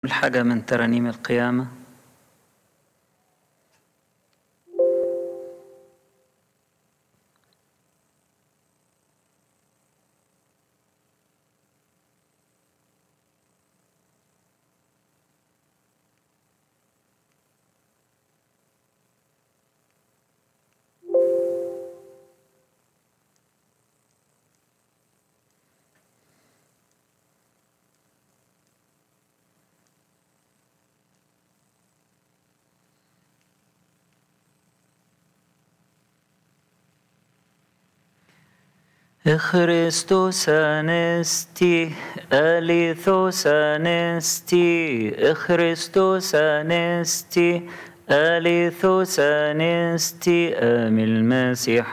حاجة من ترانيم القيامة Christus anesti, alithos anesti, Christus anesti, alithos anesti, أم المسيح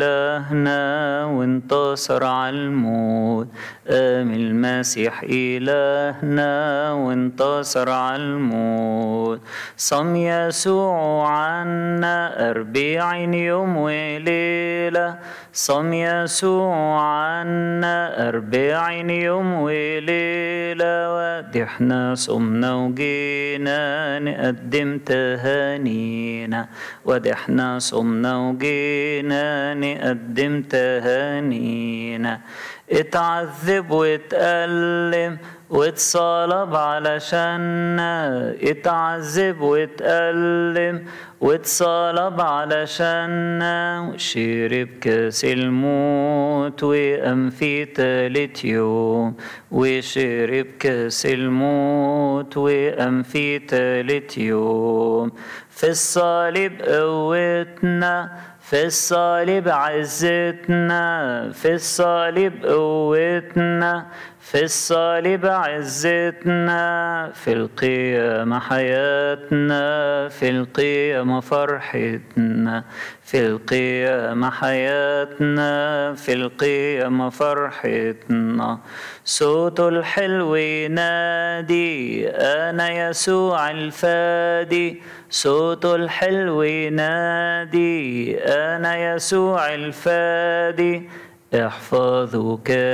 إلهنا وانتصر على الموت أم المسيح إلهنا وانتصر على الموت صم يسوع عنا أربعين يوم وليلة صم يسوع عنا أربعين يوم وليلة ودي احنا صمنا وجينا نقدم تهانينا ودي احنا صمنا وجينا نقدم تهانينا اتعذب واتألم واتصلب علشاننا اتعذب واتألم واتصلب علشاننا وشرب كاس الموت وقام في تالت يوم وشرب كاس الموت وقام في تالت يوم في الصليب قوتنا في الصليب عزتنا في الصليب قوتنا في الصليب عزتنا في القيامة حياتنا في القيامة فرحتنا في القيامة حياتنا في القيامة فرحتنا صوت الحلو ينادي أنا يسوع الفادي صوت الحلو ينادي أنا يسوع الفادي احفظوا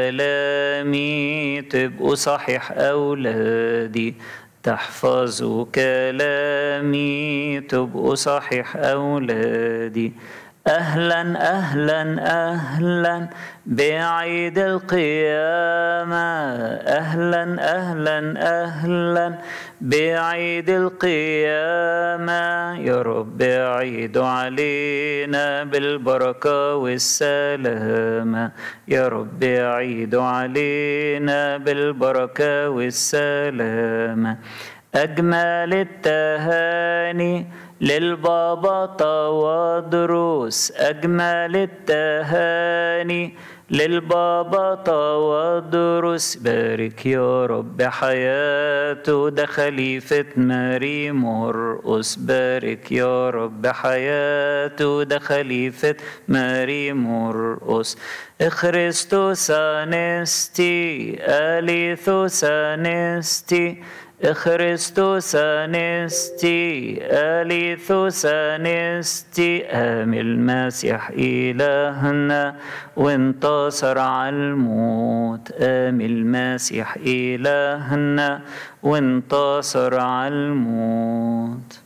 كلامي تبقوا صحيح أولادي تحفظوا كلامي تبقوا صحيح أولادي أهلا أهلا أهلا بعيد القيامة أهلا أهلا أهلا بعيد القيامة يا رب عيد علينا بالبركة والسلامة يا رب عيد علينا بالبركة والسلامة أجمل التهاني للبابا توادروس أجمل التهاني للبابا توادرس بارك يا رب حياته ده خليفة ماري مرقس بارك يا رب حياته ده خليفة ماري مرقس خريستوس أنستي أليثوس أنستي خريستوس أنستي أليثوس أنستي أم المسيح إلهنا وانتصر على الموت أم المسيح إلهنا وانتصر على الموت